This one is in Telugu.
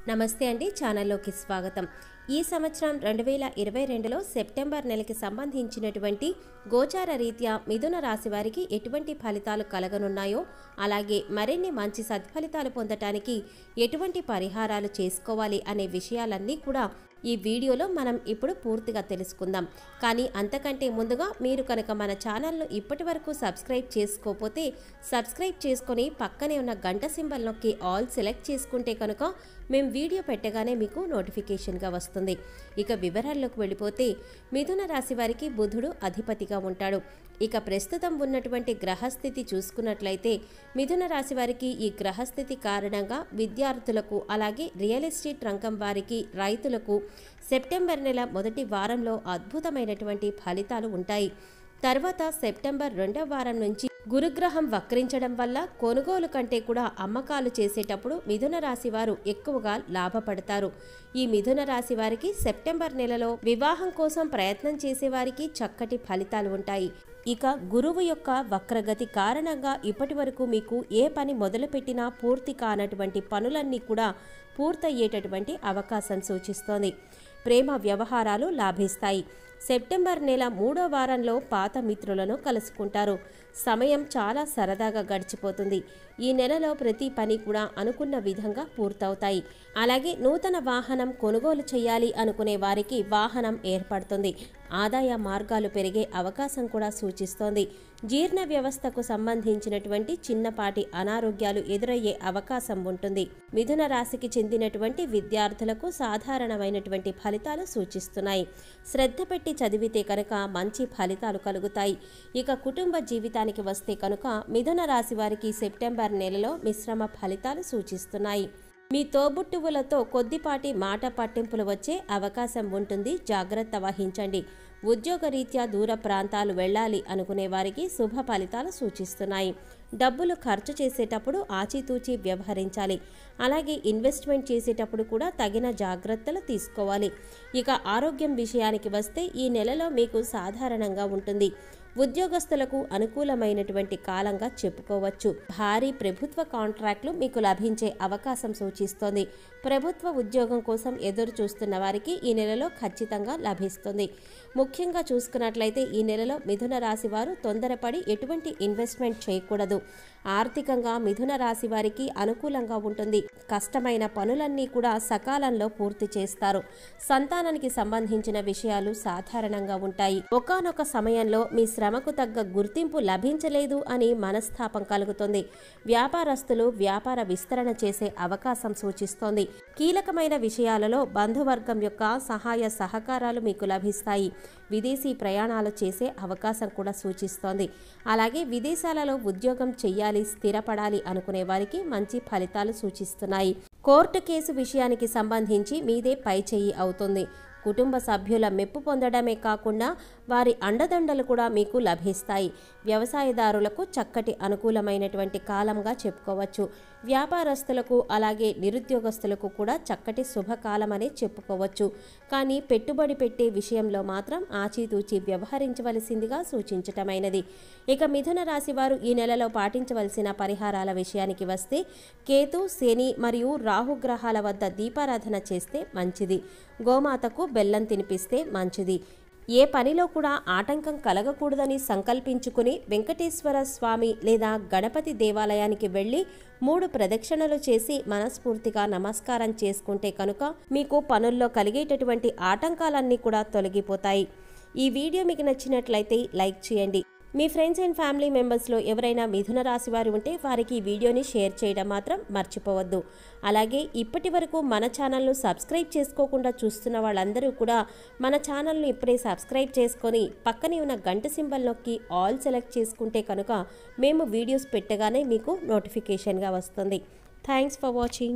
నమస్తే అండి ఛానల్లోకి స్వాగతం ఈ సంవత్సరం రెండు వేల ఇరవై రెండులో సెప్టెంబర్ నెలకి సంబంధించినటువంటి గోచార రీత్యా మిథున రాశి వారికి ఎటువంటి ఫలితాలు కలగనున్నాయో అలాగే మరిన్ని మంచి సత్ఫలితాలు పొందటానికి ఎటువంటి పరిహారాలు చేసుకోవాలి అనే విషయాలన్నీ కూడా ఈ వీడియోలో మనం ఇప్పుడు పూర్తిగా తెలుసుకుందాం కానీ అంతకంటే ముందుగా మీరు కనుక మన ఛానల్ను ఇప్పటి వరకు సబ్స్క్రైబ్ చేసుకోకపోతే సబ్స్క్రైబ్ చేసుకొని పక్కనే ఉన్న గంట సింబల్ నొక్కి ఆల్ సెలెక్ట్ చేసుకుంటే కనుక మేము వీడియో పెట్టగానే మీకు నోటిఫికేషన్గా వస్తుంది ఇక వివరాల్లోకి వెళ్ళిపోతే మిథున రాశి వారికి బుధుడు అధిపతిగా ఉంటాడు ఇక ప్రస్తుతం ఉన్నటువంటి గ్రహస్థితి చూసుకున్నట్లయితే మిథున రాశి వారికి ఈ గ్రహస్థితి కారణంగా విద్యార్థులకు అలాగే రియల్ ఎస్టేట్ రంగం వారికి రైతులకు సెప్టెంబర్ నెల మొదటి వారంలో అద్భుతమైనటువంటి ఫలితాలు ఉంటాయి తర్వాత సెప్టెంబర్ రెండవ వారం నుంచి గురుగ్రహం వక్రించడం వల్ల కొనుగోలు కంటే కూడా అమ్మకాలు చేసేటప్పుడు మిథున రాశి వారు ఎక్కువగా లాభపడతారు ఈ మిథున రాశి వారికి సెప్టెంబర్ నెలలో వివాహం కోసం ప్రయత్నం చేసేవారికి చక్కటి ఫలితాలు ఉంటాయి ఇక గురువు యొక్క వక్రగతి కారణంగా ఇప్పటి వరకు మీకు ఏ పని మొదలుపెట్టినా పూర్తి కానటువంటి పనులన్నీ కూడా పూర్తయ్యేటటువంటి అవకాశం సూచిస్తోంది ప్రేమ వ్యవహారాలు లాభిస్తాయి సెప్టెంబర్ నెల మూడో వారంలో పాత మిత్రులను కలుసుకుంటారు సమయం చాలా సరదాగా గడిచిపోతుంది ఈ నెలలో ప్రతి పని కూడా అనుకున్న విధంగా పూర్తవుతాయి అలాగే నూతన వాహనం కొనుగోలు చేయాలి అనుకునే వారికి వాహనం ఏర్పడుతుంది ఆదాయ మార్గాలు పెరిగే అవకాశం కూడా సూచిస్తోంది జీర్ణ వ్యవస్థకు సంబంధించినటువంటి చిన్నపాటి అనారోగ్యాలు ఎదురయ్యే అవకాశం ఉంటుంది మిథున రాశికి చెందినటువంటి విద్యార్థులకు సాధారణమైనటువంటి ఫలితాలు సూచిస్తున్నాయి శ్రద్ధ పెట్టి చదివితే కనుక మంచి ఫలితాలు కలుగుతాయి ఇక కుటుంబ జీవితానికి వస్తే కనుక మిథున రాశి వారికి సెప్టెంబర్ నెలలో మిశ్రమ ఫలితాలు సూచిస్తున్నాయి మీ తోబుట్టువులతో కొద్దిపాటి మాట పట్టింపులు వచ్చే అవకాశం ఉంటుంది జాగ్రత్త వహించండి ఉద్యోగరీత్యా దూర ప్రాంతాలు వెళ్ళాలి అనుకునే వారికి శుభ ఫలితాలు సూచిస్తున్నాయి డబ్బులు ఖర్చు చేసేటప్పుడు ఆచితూచి వ్యవహరించాలి అలాగే ఇన్వెస్ట్మెంట్ చేసేటప్పుడు కూడా తగిన జాగ్రత్తలు తీసుకోవాలి ఇక ఆరోగ్యం విషయానికి వస్తే ఈ నెలలో మీకు సాధారణంగా ఉంటుంది ఉద్యోగస్తులకు అనుకూలమైనటువంటి కాలంగా చెప్పుకోవచ్చు భారీ ప్రభుత్వ కాంట్రాక్టులు మీకు లభించే అవకాశం సూచిస్తోంది ప్రభుత్వ ఉద్యోగం కోసం ఎదురు చూస్తున్న వారికి ఈ నెలలో ఖచ్చితంగా లభిస్తుంది ముఖ్యంగా చూసుకున్నట్లయితే ఈ నెలలో మిథున రాశి వారు తొందరపడి ఎటువంటి ఇన్వెస్ట్మెంట్ చేయకూడదు ఆర్థికంగా మిథున రాశి వారికి అనుకూలంగా ఉంటుంది కష్టమైన పనులన్నీ కూడా సకాలంలో పూర్తి చేస్తారు సంతానానికి సంబంధించిన విషయాలు సాధారణంగా ఉంటాయి ఒకనొక సమయంలో మీ శ్రమకు తగ్గ గుర్తింపు లభించలేదు అని మనస్తాపం కలుగుతుంది వ్యాపారస్తులు వ్యాపార విస్తరణ చేసే అవకాశం సూచిస్తోంది కీలకమైన విషయాలలో బంధువర్గం యొక్క సహాయ సహకారాలు మీకు లభిస్తాయి విదేశీ ప్రయాణాలు చేసే అవకాశం కూడా సూచిస్తోంది అలాగే విదేశాలలో ఉద్యోగం చెయ్యాలి స్థిరపడాలి అనుకునే వారికి మంచి ఫలితాలు సూచిస్తున్నాయి కోర్టు కేసు విషయానికి సంబంధించి మీదే పై చెయ్యి అవుతుంది కుటుంబ సభ్యుల మెప్పు పొందడమే కాకుండా వారి అండదండలు కూడా మీకు లభిస్తాయి వ్యవసాయదారులకు చక్కటి అనుకూలమైనటువంటి కాలంగా చెప్పుకోవచ్చు వ్యాపారస్తులకు అలాగే నిరుద్యోగస్తులకు కూడా చక్కటి శుభకాలమనే చెప్పుకోవచ్చు కానీ పెట్టుబడి పెట్టే విషయంలో మాత్రం ఆచితూచి వ్యవహరించవలసిందిగా సూచించటమైనది ఇక మిథున రాశి వారు ఈ నెలలో పాటించవలసిన పరిహారాల విషయానికి వస్తే కేతు శని మరియు రాహుగ్రహాల వద్ద దీపారాధన చేస్తే మంచిది గోమాతకు బెల్లం తినిపిస్తే మంచిది ఏ పనిలో కూడా ఆటంకం కలగకూడదని సంకల్పించుకుని వెంకటేశ్వర స్వామి లేదా గణపతి దేవాలయానికి వెళ్ళి మూడు ప్రదక్షిణలు చేసి మనస్ఫూర్తిగా నమస్కారం చేసుకుంటే కనుక మీకు పనుల్లో కలిగేటటువంటి ఆటంకాలన్నీ కూడా తొలగిపోతాయి ఈ వీడియో మీకు నచ్చినట్లయితే లైక్ చేయండి మీ ఫ్రెండ్స్ అండ్ ఫ్యామిలీ మెంబర్స్లో ఎవరైనా మిథున రాశి వారు ఉంటే వారికి ఈ వీడియోని షేర్ చేయడం మాత్రం మర్చిపోవద్దు అలాగే ఇప్పటి వరకు మన ఛానల్ను సబ్స్క్రైబ్ చేసుకోకుండా చూస్తున్న వాళ్ళందరూ కూడా మన ఛానల్ను ఇప్పుడే సబ్స్క్రైబ్ చేసుకొని పక్కనే ఉన్న గంట సింబల్ నొక్కి ఆల్ సెలెక్ట్ చేసుకుంటే కనుక మేము వీడియోస్ పెట్టగానే మీకు నోటిఫికేషన్గా వస్తుంది థ్యాంక్స్ ఫర్ వాచింగ్